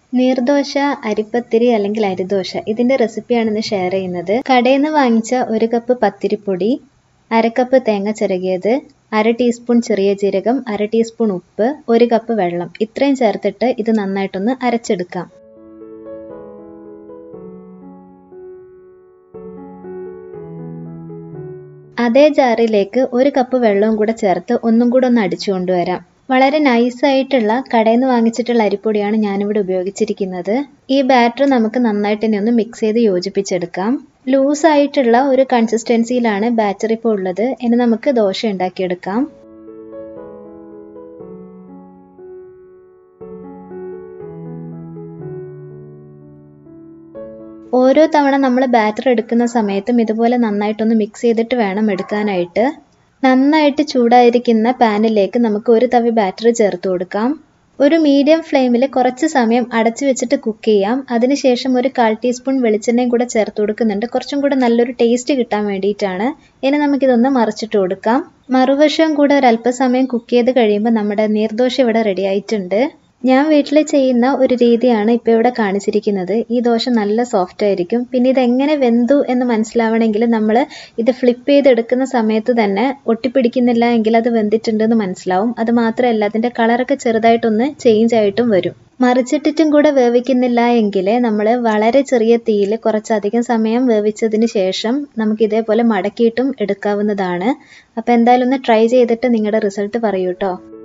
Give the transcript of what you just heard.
നീർദോശ അരിപ്പത്തിരി അല്ലെങ്കിൽ അരിദോശ ഇതിൻ്റെ റെസിപ്പിയാണ് ഇന്ന് ഷെയർ ചെയ്യുന്നത് കടയിൽ നിന്ന് വാങ്ങിച്ച ഒരു കപ്പ് പത്തിരിപ്പൊടി അര കപ്പ് തേങ്ങ ചിരകിയത് അര ടീസ്പൂൺ ചെറിയ ജീരകം അര ടീസ്പൂൺ ഉപ്പ് ഒരു കപ്പ് വെള്ളം ഇത്രയും ചേർത്തിട്ട് ഇത് നന്നായിട്ടൊന്ന് അരച്ചെടുക്കാം അതേ ജാറിലേക്ക് ഒരു കപ്പ് വെള്ളവും കൂടെ ചേർത്ത് ഒന്നും കൂടെ ഒന്ന് അടിച്ചു കൊണ്ടുവരാം വളരെ നൈസായിട്ടുള്ള കടയിൽ നിന്ന് വാങ്ങിച്ചിട്ടുള്ള അരിപ്പൊടിയാണ് ഞാനിവിടെ ഉപയോഗിച്ചിരിക്കുന്നത് ഈ ബാറ്റർ നമുക്ക് നന്നായിട്ട് തന്നെ ഒന്ന് മിക്സ് ചെയ്ത് യോജിപ്പിച്ചെടുക്കാം ലൂസായിട്ടുള്ള ഒരു കൺസിസ്റ്റൻസിയിലാണ് ബാറ്റർ ഇപ്പോൾ ഉള്ളത് ഇനി നമുക്ക് ദോശ ഉണ്ടാക്കിയെടുക്കാം ഓരോ തവണ നമ്മൾ ബാറ്റർ എടുക്കുന്ന സമയത്തും ഇതുപോലെ നന്നായിട്ടൊന്ന് മിക്സ് ചെയ്തിട്ട് വേണം എടുക്കാനായിട്ട് നന്നായിട്ട് ചൂടായിരിക്കുന്ന പാനിലേക്ക് നമുക്ക് ഒരു തവി ബാറ്റർ ചേർത്ത് കൊടുക്കാം ഒരു മീഡിയം ഫ്ലെയിമിൽ കുറച്ച് സമയം അടച്ചു വെച്ചിട്ട് കുക്ക് ചെയ്യാം അതിനുശേഷം ഒരു കാൽ ടീസ്പൂൺ വെളിച്ചെണ്ണയും കൂടെ ചേർത്ത് കൊടുക്കുന്നുണ്ട് കുറച്ചും കൂടെ നല്ലൊരു ടേസ്റ്റ് കിട്ടാൻ വേണ്ടിയിട്ടാണ് ഇനി നമുക്കിതൊന്ന് മറിച്ചിട്ട് കൊടുക്കാം മറുവശവും കൂടെ ഒരല്പസമയം കുക്ക് ചെയ്ത് കഴിയുമ്പോൾ നമ്മുടെ നീർദോശ ഇവിടെ റെഡി ആയിട്ടുണ്ട് ഞാൻ വീട്ടിൽ ചെയ്യുന്ന ഒരു രീതിയാണ് ഇപ്പോൾ ഇവിടെ കാണിച്ചിരിക്കുന്നത് ഈ ദോശ നല്ല സോഫ്റ്റ് ആയിരിക്കും പിന്നെ ഇത് എങ്ങനെ വെന്തു എന്ന് മനസ്സിലാവണമെങ്കിൽ നമ്മൾ ഇത് ഫ്ലിപ്പ് ചെയ്തെടുക്കുന്ന സമയത്ത് തന്നെ ഒട്ടിപ്പിടിക്കുന്നില്ല എങ്കിൽ അത് വെന്തിട്ടുണ്ടെന്ന് മനസ്സിലാവും അത് മാത്രമല്ല അതിൻ്റെ കളറൊക്കെ ചെറുതായിട്ടൊന്ന് ചേഞ്ച് ആയിട്ടും വരും മറിച്ചിട്ടിട്ടും കൂടെ വേവിക്കുന്നില്ല എങ്കിൽ നമ്മൾ വളരെ ചെറിയ തീയിൽ കുറച്ചധികം സമയം വേവിച്ചതിന് ശേഷം നമുക്ക് ഇതേപോലെ മടക്കിയിട്ടും എടുക്കാവുന്നതാണ് അപ്പോൾ എന്തായാലും ഒന്ന് ട്രൈ ചെയ്തിട്ട് നിങ്ങളുടെ റിസൾട്ട് പറയൂ കേട്ടോ